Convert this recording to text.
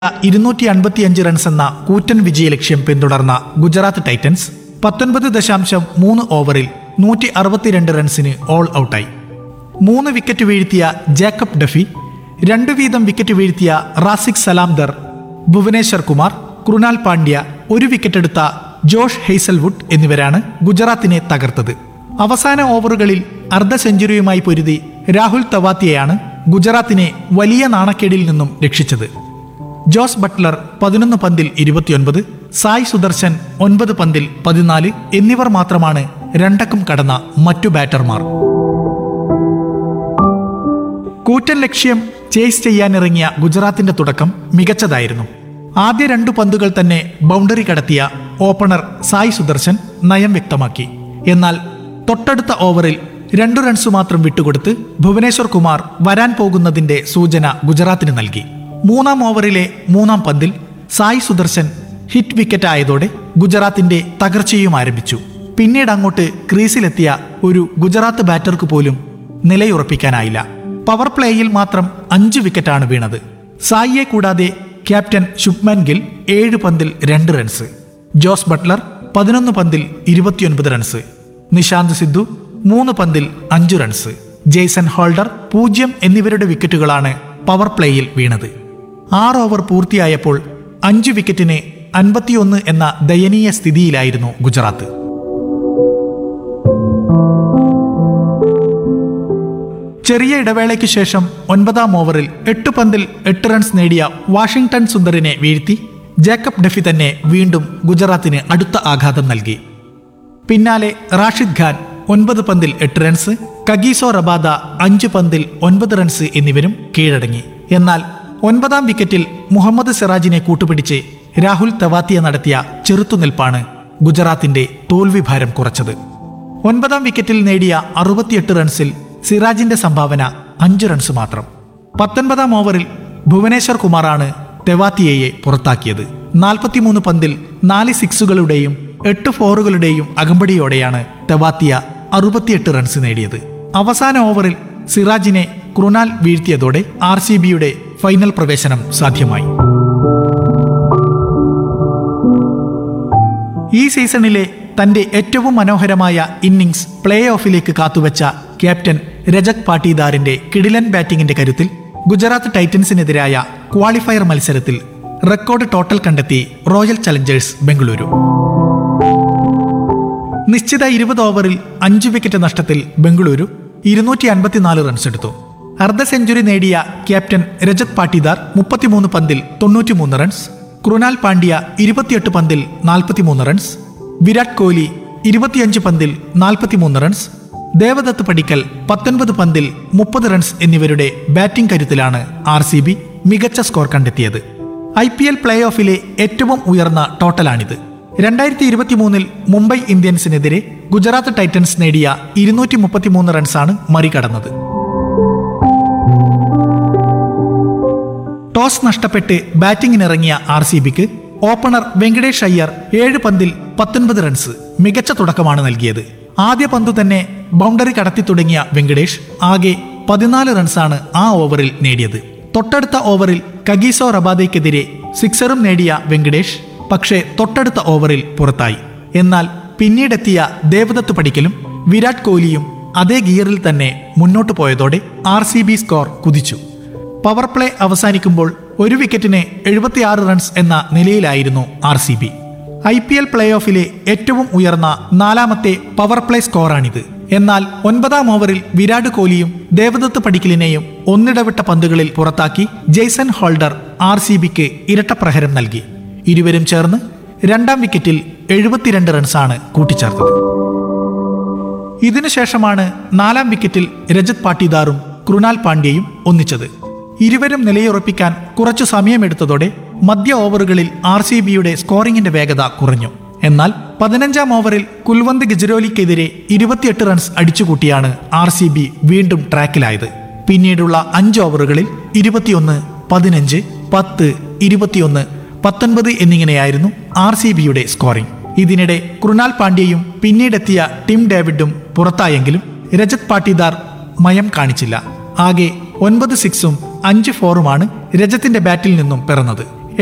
ഇരുന്നൂറ്റി അൻപത്തിയഞ്ച് റൺസ് എന്ന കൂറ്റൻ വിജയലക്ഷ്യം പിന്തുടർന്ന ഗുജറാത്ത് ടൈറ്റൻസ് പത്തൊൻപത് ദശാംശം മൂന്ന് ഓവറിൽ നൂറ്റി അറുപത്തിരണ്ട് റൺസിന് ഓൾ ഔട്ടായി മൂന്ന് വിക്കറ്റ് വീഴ്ത്തിയ ജേക്കബ് ഡഫി രണ്ടു വീതം വിക്കറ്റ് വീഴ്ത്തിയ റാസിക് സലാംദർ ഭുവനേശ്വർ കുമാർ കൃണാൽ പാണ്ഡ്യ ഒരു വിക്കറ്റെടുത്ത ജോഷ് ഹെയ്സൽവുഡ് എന്നിവരാണ് ഗുജറാത്തിനെ തകർത്തത് അവസാന ഓവറുകളിൽ അർദ്ധ സെഞ്ചുറിയുമായി പൊരുതി രാഹുൽ തവാത്തിയെയാണ് ഗുജറാത്തിനെ വലിയ നാണക്കേടിൽ നിന്നും രക്ഷിച്ചത് ജോസ് ബട്ട്ലർ പതിനൊന്ന് പന്തിൽ ഇരുപത്തിയൊൻപത് സായ് സുദർശൻ ഒൻപത് പന്തിൽ പതിനാല് എന്നിവർ മാത്രമാണ് രണ്ടക്കം കടന്ന മറ്റു ബാറ്റർമാർ കൂറ്റൻ ലക്ഷ്യം ചേസ് ചെയ്യാനിറങ്ങിയ ഗുജറാത്തിന്റെ തുടക്കം മികച്ചതായിരുന്നു ആദ്യ രണ്ടു പന്തുകൾ തന്നെ ബൗണ്ടറി കടത്തിയ ഓപ്പണർ സായ് സുദർശൻ നയം വ്യക്തമാക്കി എന്നാൽ തൊട്ടടുത്ത ഓവറിൽ രണ്ടു റൺസ് മാത്രം വിട്ടുകൊടുത്ത് ഭുവനേശ്വർ കുമാർ വരാൻ പോകുന്നതിന്റെ സൂചന ഗുജറാത്തിന് നൽകി മൂന്നാം ഓവറിലെ മൂന്നാം പന്തിൽ സായ് സുദർശൻ ഹിറ്റ് വിക്കറ്റ് ആയതോടെ ഗുജറാത്തിന്റെ തകർച്ചയും ആരംഭിച്ചു പിന്നീട് അങ്ങോട്ട് ക്രീസിലെത്തിയ ഒരു ഗുജറാത്ത് ബാറ്റർക്ക് പോലും നിലയുറപ്പിക്കാനായില്ല പവർ പ്ലേയിൽ മാത്രം അഞ്ച് വിക്കറ്റാണ് വീണത് സായിയെ കൂടാതെ ക്യാപ്റ്റൻ ശുഭ്മാൻ ഗിൽ ഏഴ് പന്തിൽ രണ്ട് റൺസ് ജോസ് ബട്ട്ലർ പതിനൊന്ന് പന്തിൽ ഇരുപത്തിയൊൻപത് റൺസ് നിശാന്ത് സിദ്ധു മൂന്ന് പന്തിൽ അഞ്ചു റൺസ് ജെയ്സൺ ഹോൾഡർ പൂജ്യം എന്നിവരുടെ വിക്കറ്റുകളാണ് പവർ പ്ലേയിൽ വീണത് ആറ് ഓവർ പൂർത്തിയായപ്പോൾ അഞ്ച് വിക്കറ്റിന് അൻപത്തിയൊന്ന് എന്ന ദയനീയ സ്ഥിതിയിലായിരുന്നു ഗുജറാത്ത് ചെറിയ ഇടവേളയ്ക്ക് ശേഷം ഒൻപതാം ഓവറിൽ എട്ട് പന്തിൽ എട്ട് റൺസ് നേടിയ വാഷിംഗ്ടൺ സുന്ദറിനെ വീഴ്ത്തി ജേക്കബ് ഡെഫി തന്നെ വീണ്ടും ഗുജറാത്തിന് അടുത്ത ആഘാതം നൽകി പിന്നാലെ റാഷിദ് ഖാൻ ഒൻപത് പന്തിൽ എട്ട് റൺസ് കഗീസോ റബാദ അഞ്ച് പന്തിൽ ഒൻപത് റൺസ് എന്നിവരും കീഴടങ്ങി എന്നാൽ ഒൻപതാം വിക്കറ്റിൽ മുഹമ്മദ് സിറാജിനെ കൂട്ടുപിടിച്ച് രാഹുൽ തവാത്തിയ നടത്തിയ ചെറുത്തുനിൽപ്പാണ് ഗുജറാത്തിന്റെ തോൽവി ഭാരം കുറച്ചത് ഒൻപതാം വിക്കറ്റിൽ നേടിയ അറുപത്തിയെട്ട് റൺസിൽ സിറാജിന്റെ സംഭാവന അഞ്ച് റൺസ് മാത്രം പത്തൊൻപതാം ഓവറിൽ ഭുവനേശ്വർ കുമാറാണ് തെവാത്തിയയെ പുറത്താക്കിയത് നാൽപ്പത്തിമൂന്ന് പന്തിൽ നാല് സിക്സുകളുടെയും എട്ട് ഫോറുകളുടെയും അകമ്പടിയോടെയാണ് തെവാത്തിയ അറുപത്തിയെട്ട് റൺസ് നേടിയത് അവസാന ഓവറിൽ സിറാജിനെ കൃണാൽ വീഴ്ത്തിയതോടെ ആർ സി ബിയുടെ ഫൈനൽ പ്രവേശനം സാധ്യമായി ഈ സീസണിലെ തന്റെ ഏറ്റവും മനോഹരമായ ഇന്നിംഗ്സ് പ്ലേ ഓഫിലേക്ക് കാത്തുവച്ച ക്യാപ്റ്റൻ രജത് പാട്ടീദാറിന്റെ കിടിലൻ ബാറ്റിംഗിന്റെ കരുത്തിൽ ഗുജറാത്ത് ടൈറ്റൻസിനെതിരായ ക്വാളിഫയർ മത്സരത്തിൽ റെക്കോർഡ് ടോട്ടൽ കണ്ടെത്തി റോയൽ ചലഞ്ചേഴ്സ് ബംഗളൂരു നിശ്ചിത ഇരുപത് ഓവറിൽ അഞ്ച് വിക്കറ്റ് നഷ്ടത്തിൽ ബംഗളൂരു ഇരുന്നൂറ്റി അൻപത്തിനാല് റൺസ് എടുത്തു അർദ്ധ സെഞ്ചുറി നേടിയ ക്യാപ്റ്റൻ രജത് പാട്ടീദാർ മുപ്പത്തിമൂന്ന് പന്തിൽ തൊണ്ണൂറ്റിമൂന്ന് റൺസ് കൃണാൽ പാണ്ഡ്യ ഇരുപത്തിയെട്ട് പന്തിൽ നാൽപ്പത്തിമൂന്ന് റൺസ് വിരാട് കോഹ്ലി ഇരുപത്തിയഞ്ച് പന്തിൽ നാൽപ്പത്തിമൂന്ന് റൺസ് ദേവദത്ത് പടിക്കൽ പത്തൊൻപത് പന്തിൽ മുപ്പത് റൺസ് എന്നിവരുടെ ബാറ്റിംഗ് കരുത്തിലാണ് ആർ സി ബി മികച്ച സ്കോർ കണ്ടെത്തിയത് ഐ പി എൽ പ്ലേ ഓഫിലെ ഏറ്റവും ഉയർന്ന ടോട്ടലാണിത് രണ്ടായിരത്തി ഇരുപത്തി മൂന്നിൽ മുംബൈ ഇന്ത്യൻസിനെതിരെ ഗുജറാത്ത് ടൈറ്റൻസ് നേടിയ ഇരുന്നൂറ്റി മുപ്പത്തിമൂന്ന് റൺസാണ് മറികടന്നത് ടോസ് നഷ്ടപ്പെട്ട് ബാറ്റിംഗിനിറങ്ങിയ ആർ സി ബിക്ക് ഓപ്പണർ വെങ്കടേഷ് അയ്യർ ഏഴ് പന്തിൽ പത്തൊൻപത് റൺസ് മികച്ച തുടക്കമാണ് നൽകിയത് ആദ്യ പന്ത് തന്നെ ബൗണ്ടറി കടത്തി തുടങ്ങിയ വെങ്കടേഷ് ആകെ പതിനാല് റൺസാണ് ആ ഓവറിൽ നേടിയത് തൊട്ടടുത്ത ഓവറിൽ കഗീസോ റബാദയ്ക്കെതിരെ സിക്സറും നേടിയ വെങ്കടേഷ് പക്ഷേ തൊട്ടടുത്ത ഓവറിൽ പുറത്തായി എന്നാൽ പിന്നീടെത്തിയ ദേവദത്ത് പടിക്കലും വിരാട് കോഹ്ലിയും അതേ ഗിയറിൽ തന്നെ മുന്നോട്ടു പോയതോടെ ആർ സി ബി സ്കോർ കുതിച്ചു പവർ പ്ലേ അവസാനിക്കുമ്പോൾ ഒരു വിക്കറ്റിന് എഴുപത്തിയാറ് റൺസ് എന്ന നിലയിലായിരുന്നു R C B I P L play ഓഫിലെ ഏറ്റവും ഉയർന്ന നാലാമത്തെ പവർ പ്ലേ സ്കോറാണിത് എന്നാൽ ഒൻപതാം ഓവറിൽ വിരാട് കോഹ്ലിയും ദേവദത്ത് പടിക്കലിനെയും ഒന്നിടവിട്ട പന്തുകളിൽ പുറത്താക്കി ജെയ്സൺ ഹോൾഡർ ആർ സി ബിക്ക് ഇരട്ടപ്രഹരം നൽകി ഇരുവരും ചേർന്ന് രണ്ടാം വിക്കറ്റിൽ എഴുപത്തിരണ്ട് റൺസാണ് കൂട്ടിച്ചേർത്തത് ഇതിനുശേഷമാണ് നാലാം വിക്കറ്റിൽ രജത് പാട്ടീദാറും കൃണാൽ പാണ്ഡ്യയും ഒന്നിച്ചത് ഇരുവരും നിലയുറപ്പിക്കാൻ കുറച്ചു സമയമെടുത്തതോടെ മധ്യ ഓവറുകളിൽ ആർ സി ബിയുടെ സ്കോറിംഗിന്റെ വേഗത കുറഞ്ഞു എന്നാൽ പതിനഞ്ചാം ഓവറിൽ കുൽവന്ത് ഗിജരോലിക്കെതിരെ ഇരുപത്തിയെട്ട് റൺസ് അടിച്ചുകൂട്ടിയാണ് ആർ സി ബി വീണ്ടും ട്രാക്കിലായത് പിന്നീടുള്ള അഞ്ച് ഓവറുകളിൽ ഇരുപത്തിയൊന്ന് പതിനഞ്ച് പത്ത് ഇരുപത്തിയൊന്ന് പത്തൊൻപത് എന്നിങ്ങനെയായിരുന്നു ആർ സി ബിയുടെ സ്കോറിംഗ് ഇതിനിടെ കൃണാൽ പാണ്ഡ്യയും പിന്നീടെത്തിയ ടിം ഡേവിഡും പുറത്തായെങ്കിലും രജത് പാട്ടീദാർ മയം കാണിച്ചില്ല ആകെ ഒൻപത് സിക്സും അഞ്ച് ഫോറുമാണ് രജത്തിന്റെ ബാറ്റിൽ നിന്നും പിറന്നത്